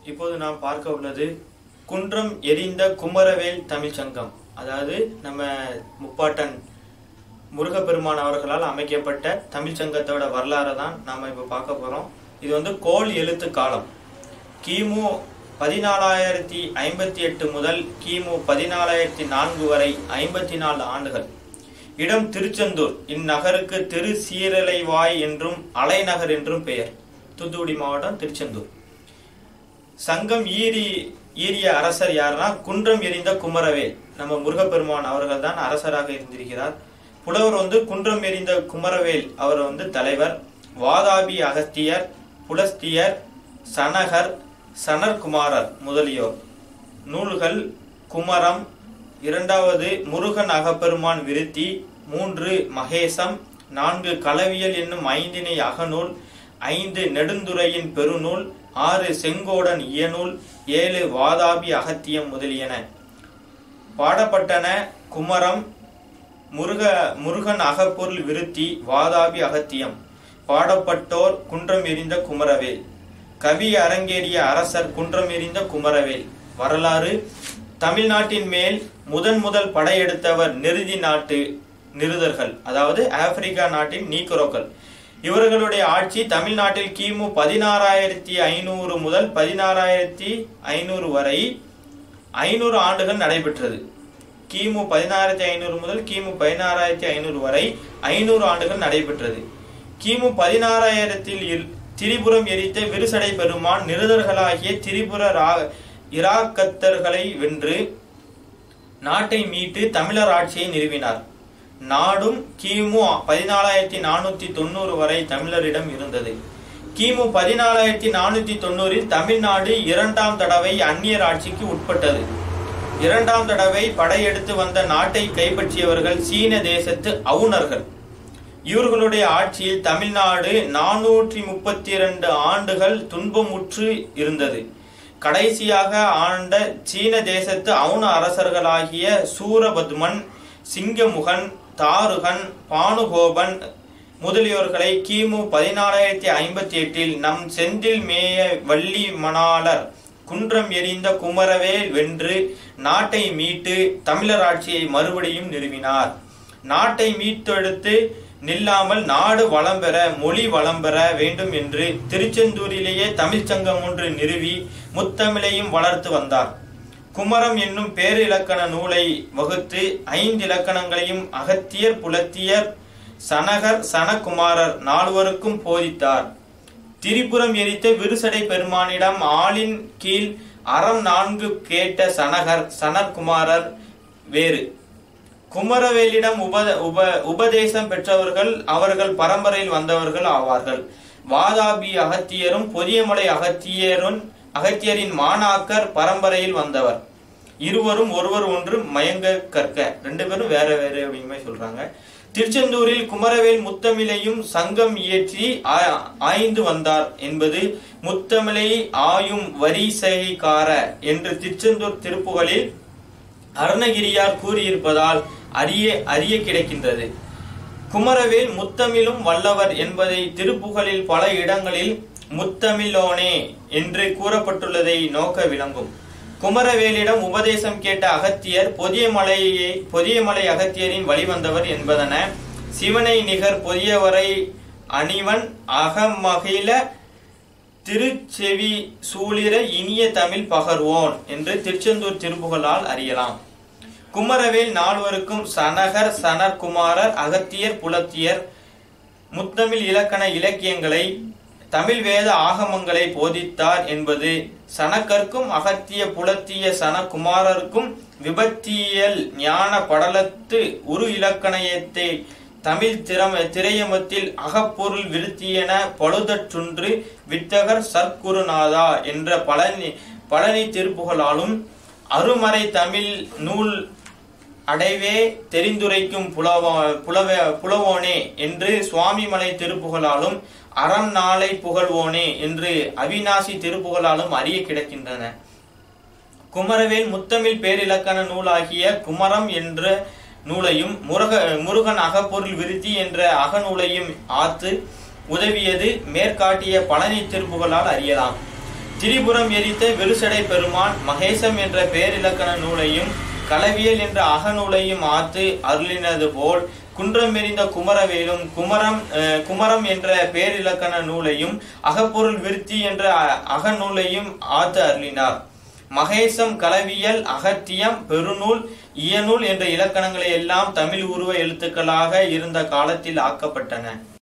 இப்போது நாம் பார்க்க உள்ளது குன்றம் எரிந்த குமரவேல் தமிழ்ச் சங்கம் அதாவது நம்ம முப்பாட்டன் முருகப்பெருமான் அவர்களால் அமைக்கப்பட்ட தமிழ்ச் சங்கத்தோட வரலாறை தான் நாம இப்போ பார்க்க போறோம் இது வந்து கோல் எழுத்து காலம் கிமு பதினாலாயிரத்தி ஐம்பத்தி எட்டு முதல் கிமு பதினாலாயிரத்தி நான்கு வரை ஐம்பத்தி நாலு ஆண்டுகள் இடம் திருச்செந்தூர் இந்நகருக்கு திரு சீரலைவாய் என்றும் அலைநகர் என்றும் பெயர் தூத்துக்குடி மாவட்டம் திருச்செந்தூர் சங்கம் ஈரி ஈரிய அரசர் யாருன்னா குன்றம் எரிந்த குமரவேல் நம்ம முருகப்பெருமான் அவர்கள் தான் அரசராக இருந்திருக்கிறார் புலவர் வந்து குன்றம் எரிந்த குமரவேல் அவர் வந்து தலைவர் வாதாபி அகஸ்தியர் புலஸ்தியர் சனகர் சனற்குமாரர் முதலியோர் நூல்கள் குமரம் இரண்டாவது முருகன் அகப்பெருமான் விருத்தி மூன்று மகேசம் நான்கு களவியல் என்னும் ஐந்தினை அகநூல் ஐந்து நெடுந்துறையின் பெருநூல் ஆறு செங்கோடன் இயநூல் ஏழு வாதாபி அகத்தியம் முதலியன பாடப்பட்டன குமரம் முருக முருகன் அகப்பொருள் விருத்தி வாதாபி அகத்தியம் பாடப்பட்டோர் குன்றம் எரிந்த குமரவேல் கவி அரங்கேறிய அரசர் குன்றம் எரிந்த குமரவேல் வரலாறு தமிழ்நாட்டின் மேல் முதன் முதல் படையெடுத்தவர் நிருதி நாட்டு நிருதர்கள் அதாவது ஆப்பிரிக்கா நாட்டின் நீக்ரோக்கள் இவர்களுடைய ஆட்சி தமிழ்நாட்டில் கிமு பதினாறாயிரத்தி ஐநூறு முதல் பதினாறாயிரத்தி ஐநூறு வரை ஐநூறு ஆண்டுகள் நடைபெற்றது கிமு பதினாயிரத்தி ஐநூறு முதல் கிமு பதினாறாயிரத்தி ஐநூறு வரை ஐநூறு ஆண்டுகள் நடைபெற்றது கிமு பதினாறாயிரத்தில் இல்- திரிபுரம் எரித்த விருசடை பெருமான் நிருதர்களாகிய திரிபுர ரா- இராக்கத்தர்களை வென்று நாட்டை மீட்டு தமிழர் ஆட்சியை நிறுவினார் நாடும் கிமு பதினாலாயிரத்தி நானூத்தி தொண்ணூறு வரை தமிழரிடம் இருந்தது கிமு பதினாலாயிரத்தி நானூத்தி தொண்ணூறில் தமிழ்நாடு இரண்டாம் தடவை அந்நியர் ஆட்சிக்கு உட்பட்டது இரண்டாம் தடவை படையெடுத்து வந்த நாட்டை கைப்பற்றியவர்கள் சீன தேசத்து அவுணர்கள் இவர்களுடைய ஆட்சியில் தமிழ்நாடு நானூற்றி முப்பத்தி இரண்டு ஆண்டுகள் துன்பமுற்று இருந்தது கடைசியாக ஆண்ட சீன தேசத்து அவுண அரசர்களாகிய சூரபத்மன் சிங்கமுகன் தாருகன் பானுகோபன் முதலியோர்களை கிமு பதினாலாயிரத்தி ஐம்பத்தி எட்டில் நம் செந்தில் மேய வள்ளி மணாளர் குன்றம் எரிந்த குமரவேல் வென்று நாட்டை மீட்டு தமிழர் ஆட்சியை மறுபடியும் நிறுவினார் நாட்டை மீட்டெடுத்து நில்லாமல் நாடு வளம் பெற மொழி வளம் பெற வேண்டும் என்று திருச்செந்தூரிலேயே தமிழ்ச் சங்கம் ஒன்று நிறுவி முத்தமிழையும் வளர்த்து வந்தார் குமரம் என்னும் பேரிலக்கண நூலை வகுத்து ஐந்து இலக்கணங்களையும் அகத்தியர் புலத்தியர் சனகர் சனகுமாரர் நால்வருக்கும் போதித்தார் திரிபுரம் எரித்த விருசடை பெருமானிடம் ஆளின் கீழ் அறம் நான்கு கேட்ட சனகர் சனற்குமாரர் வேறு குமரவேலிடம் உப உப உபதேசம் பெற்றவர்கள் அவர்கள் பரம்பரையில் வந்தவர்கள் ஆவார்கள் வாதாபி அகத்தியரும் பொதியமலை அகத்தியரும் அகத்தியரின் மாணாக்கர் பரம்பரையில் வந்தவர் இருவரும் ஒருவர் ஒன்று மயங்க கற்க ரெண்டு பேரும் வேற வேற அப்படிங்கிற மாதிரி சொல்றாங்க திருச்செந்தூரில் குமரவேல் முத்தமிழையும் சங்கம் இயற்றி ஆ- ஆய்ந்து வந்தார் என்பது முத்தமிழை ஆயும் வரிசைக்கார என்று திருச்செந்தூர் திருப்புகளில் அருணகிரியார் கூறியிருப்பதால் அறிய அறிய கிடைக்கின்றது குமரவேல் முத்தமிழும் வல்லவர் என்பதை திருப்புகழில் பல இடங்களில் முத்தமிழோனே என்று கூறப்பட்டுள்ளதை நோக்க விளங்கும் குமரவேலிடம் உபதேசம் கேட்ட அகத்தியர் பொதியமலையை பொதியமலை அகத்தியரின் வழிவந்தவர் என்பதன சிவனை நிகர் பொதியவரை அணிவன் அகமகிழ திருச்செவி சூளிர இனிய தமிழ் பகர்வோன் என்று திருச்செந்தூர் திருப்புகளால் அறியலாம் குமரவேல் நால்வருக்கும் சனகர் சனற்குமாரர் அகத்தியர் புலத்தியர் முத்தமிழ் இலக்கண இலக்கியங்களை தமிழ் வேத ஆகமங்களை போதித்தார் என்பது சனக்கர்க்கும் அகத்திய புலத்திய சனகுமாரருக்கும் விபத்தியல் ஞான படலத்து உரு இலக்கணயத்தை தமிழ் திறம திரையமத்தில் அகப்பொருள் விருத்தியென பழுதற்றுன்று வித்தகர் சற்குருநாதா என்ற பழனி பழனி திருப்புகளாலும் அருமறை தமிழ் நூல் அடைவே தெரிந்துரைக்கும் புலவ புலவ புலவோனே என்று சுவாமிமலை திருப்புகளாலும் அறம் நாளை புகழ்வோனே என்று அவிநாசி திருப்புகளாலும் அறிய கிடக்கின்றன குமரவேல் முத்தமிழ் பேரிலக்கண நூலாகிய குமரம் என்ற நூலையும் முருக முருகன் அகப்பொருள் விருத்தி என்ற அகநூலையும் ஆத்து உதவியது மேற்காட்டிய பழனி திருப்புகளால் அறியலாம் திரிபுரம் எரித்த விருசடை பெருமான் மகேசம் என்ற பேரிலக்கண நூலையும் களவியல் என்ற அகநூலையும் ஆத்து அருளினது போல் குன்றம் எறிந்த குமரவேலும் குமரம் அஹ், குமரம் என்ற பேரிலக்கண நூலையும் அகப்பொருள் விருத்தி என்ற அ- அகநூலையும் ஆத்து அருளினார் மகேசம் களவியல் அகத்தியம் பெருநூல் இயநூல் என்ற இலக்கணங்களை எல்லாம் தமிழ் உருவ எழுத்துக்களாக இருந்த காலத்தில் ஆக்கப்பட்டன